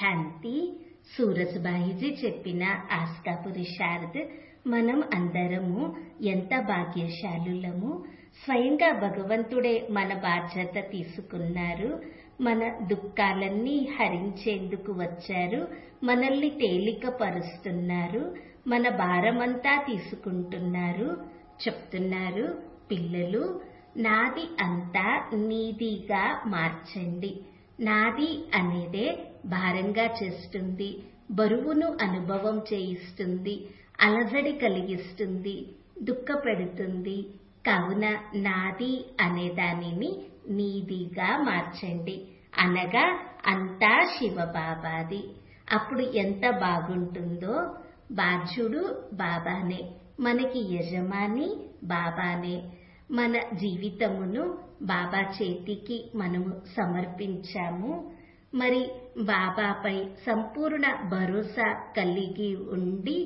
శాంతి సూరజ్బాయిజీ చెప్పిన ఆస్కాపురి శారద్ మనం అందరము ఎంత భాగ్యశాలులము స్వయంగా భగవంతుడే మన బాధ్యత తీసుకున్నారు మన దుఃఖాలన్నీ హరించేందుకు వచ్చారు మనల్ని తేలికపరుస్తున్నారు మన భారమంతా తీసుకుంటున్నారు చెప్తున్నారు పిల్లలు నాది అంతా నీదిగా మార్చండి నాది అనేదే భారంగా చేస్తుంది బరువును అనుభవం చేయిస్తుంది అలజడి కలిగిస్తుంది దుఃఖపెడుతుంది కావున నాది అనే దానిని నీదిగా మార్చండి అనగా అంతా శివబాబాది అప్పుడు ఎంత బాగుంటుందో బాధ్యుడు బాబానే మనకి యజమాని బాబానే మన జీవితమును బాబా చేతికి మనము సమర్పించాము మరి బాబాపై సంపూర్ణ భరోసా కలిగి ఉండి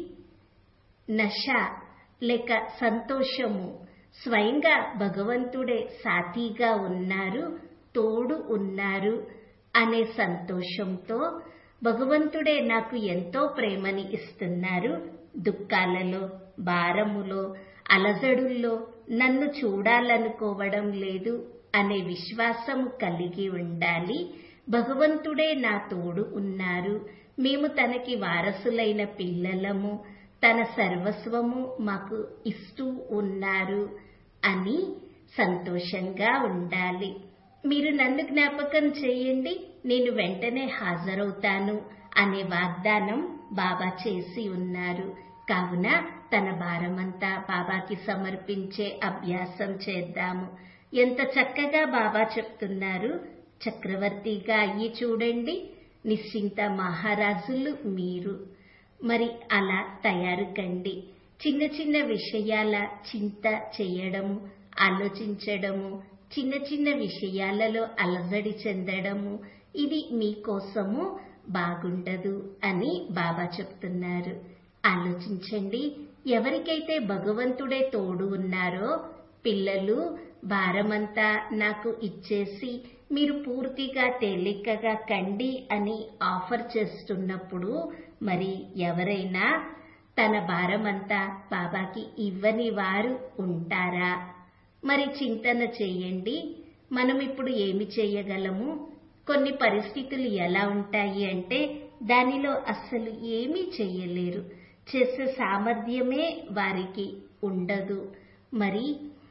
నష లేక సంతోషము స్వయంగా భగవంతుడే సాథీగా ఉన్నారు తోడు ఉన్నారు అనే సంతోషంతో భగవంతుడే నాకు ఎంతో ప్రేమని ఇస్తున్నారు దుఃఖాలలో భారములో అలజడుల్లో నన్ను చూడాలనుకోవడం లేదు అనే విశ్వాసము కలిగి ఉండాలి భగవంతుడే నా తోడు ఉన్నారు మేము తనకి వారసులైన పిల్లలము తన సర్వస్వము మాకు ఇస్తూ ఉన్నారు అని సంతోషంగా ఉండాలి మీరు నన్ను జ్ఞాపకం చేయండి నేను వెంటనే హాజరవుతాను అనే వాగ్దానం బాబా చేసి ఉన్నారు కావున తన భారమంతా బాబాకి సమర్పించే అభ్యాసం చేద్దాము ఎంత చక్కగా బాబా చెప్తున్నారు చక్రవర్తిగా అయ్యి చూడండి నిశ్చింత మహారాజులు మీరు మరి అలా తయారు కండి చిన్న చిన్న విషయాల చింత చేయడము ఆలోచించడము చిన్న చిన్న విషయాలలో అలజడి చెందడము ఇది మీకోసము బాగుండదు అని బాబా చెప్తున్నారు ఆలోచించండి ఎవరికైతే భగవంతుడే తోడు ఉన్నారో పిల్లలు భారమంతా నాకు ఇచ్చేసి మీరు పూర్తిగా తేలికగా కండి అని ఆఫర్ చేస్తున్నప్పుడు మరి ఎవరైనా తన భారమంతా బాబాకి ఇవ్వని వారు ఉంటారా మరి చింతన చేయండి మనం ఇప్పుడు ఏమి చేయగలము కొన్ని పరిస్థితులు ఎలా ఉంటాయి అంటే దానిలో అస్సలు ఏమీ చెయ్యలేరు చేసే సామర్థ్యమే వారికి ఉండదు మరి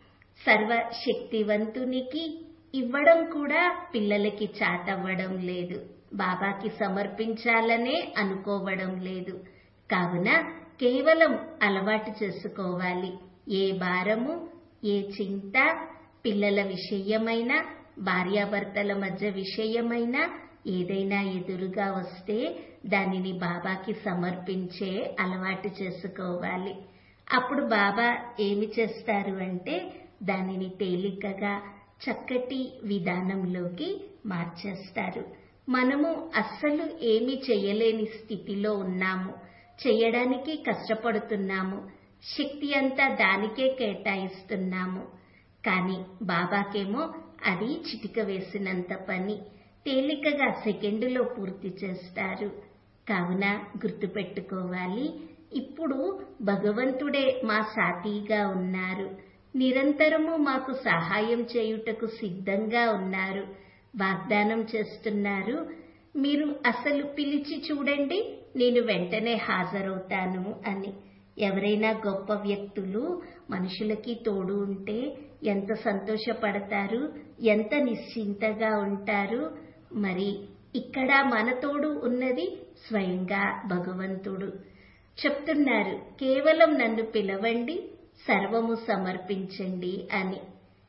సర్వశక్తివంతునికి ఇవ్వడం కూడా పిల్లలకి చాటవ్వడం లేదు బాబాకి సమర్పించాలనే అనుకోవడం లేదు కావున కేవలం అలవాటు చేసుకోవాలి ఏ భారము ఏ చింత పిల్లల విషయమైనా భార్యాభర్తల మధ్య విషయమైనా ఏదైనా ఎదురుగా వస్తే దానిని బాబాకి సమర్పించే అలవాటు చేసుకోవాలి అప్పుడు బాబా ఏమి చేస్తారు అంటే దానిని తేలికగా చక్కటి విధానంలోకి మార్చేస్తారు మనము అస్సలు ఏమీ చేయలేని స్థితిలో ఉన్నాము చేయడానికి కష్టపడుతున్నాము శక్తి అంతా దానికే కేటాయిస్తున్నాము కానీ బాబాకేమో అది చిటిక వేసినంత పని తేలికగా సెకండులో పూర్తి చేస్తారు కావున గుర్తుపెట్టుకోవాలి ఇప్పుడు భగవంతుడే మా సాథీగా ఉన్నారు నిరంతరము మాకు సహాయం చేయుటకు సిద్ధంగా ఉన్నారు వాగ్దానం చేస్తున్నారు మీరు అసలు పిలిచి చూడండి నేను వెంటనే హాజరవుతాను అని ఎవరైనా గొప్ప వ్యక్తులు మనుషులకి తోడు ఉంటే ఎంత సంతోషపడతారు ఎంత నిశ్చింతగా ఉంటారు మరి ఇక్కడ మన తోడు ఉన్నది స్వయంగా భగవంతుడు చెప్తున్నారు కేవలం నన్ను పిలవండి సర్వము సమర్పించండి అని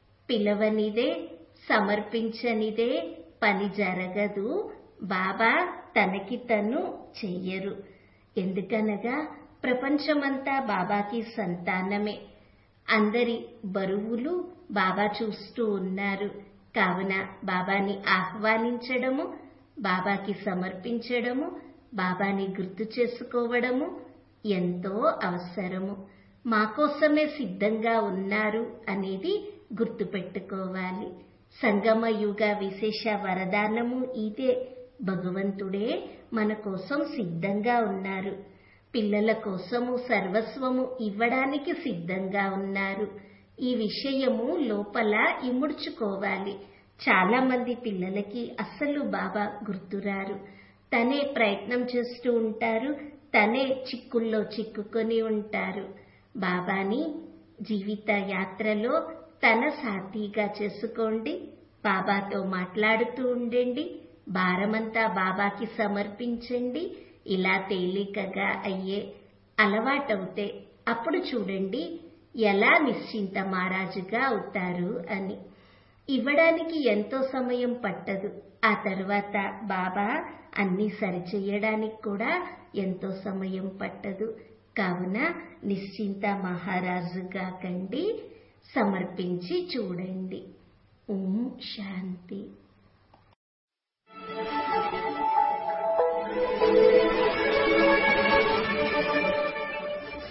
పిలవనిదే సమర్పించనిదే పని జరగదు బాబా తనకి తను చెయ్యరు ఎందుకనగా ప్రపంచమంతా బాబాకి సంతానమే అందరి బరువులు బాబా చూస్తూ ఉన్నారు కావున బాబాని ఆహ్వానించడము బాబాకి సమర్పించడము బాబాని గుర్తు చేసుకోవడము ఎంతో అవసరము మా కోసమే సిద్ధంగా ఉన్నారు అనేది గుర్తుపెట్టుకోవాలి సంగమ యుగ విశేష వరదానము ఇదే భగవంతుడే మన కోసం సిద్ధంగా ఉన్నారు పిల్లల కోసము సర్వస్వము ఇవ్వడానికి సిద్ధంగా ఉన్నారు ఈ విషయము లోపల ఇముడ్చుకోవాలి చాలా మంది పిల్లలకి అస్సలు బాబా గుర్తురారు తనే ప్రయత్నం చేస్తూ ఉంటారు తనే చిక్కుల్లో చిక్కుకొని ఉంటారు బాబాని జీవిత యాత్రలో తన సాథీగా చేసుకోండి బాబాతో మాట్లాడుతూ ఉండండి భారమంతా బాబాకి సమర్పించండి ఇలా తేలికగా అయ్యే అలవాటవుతే అప్పుడు చూడండి ఎలా నిశ్చింత మహారాజుగా అవుతారు అని ఇవ్వడానికి ఎంతో సమయం పట్టదు ఆ తర్వాత బాబా అన్ని సరిచేయడానికి కూడా ఎంతో సమయం పట్టదు కావున నిశ్చింత మహారాజుగా కండి సమర్పించి చూడండి ఓం శాంతి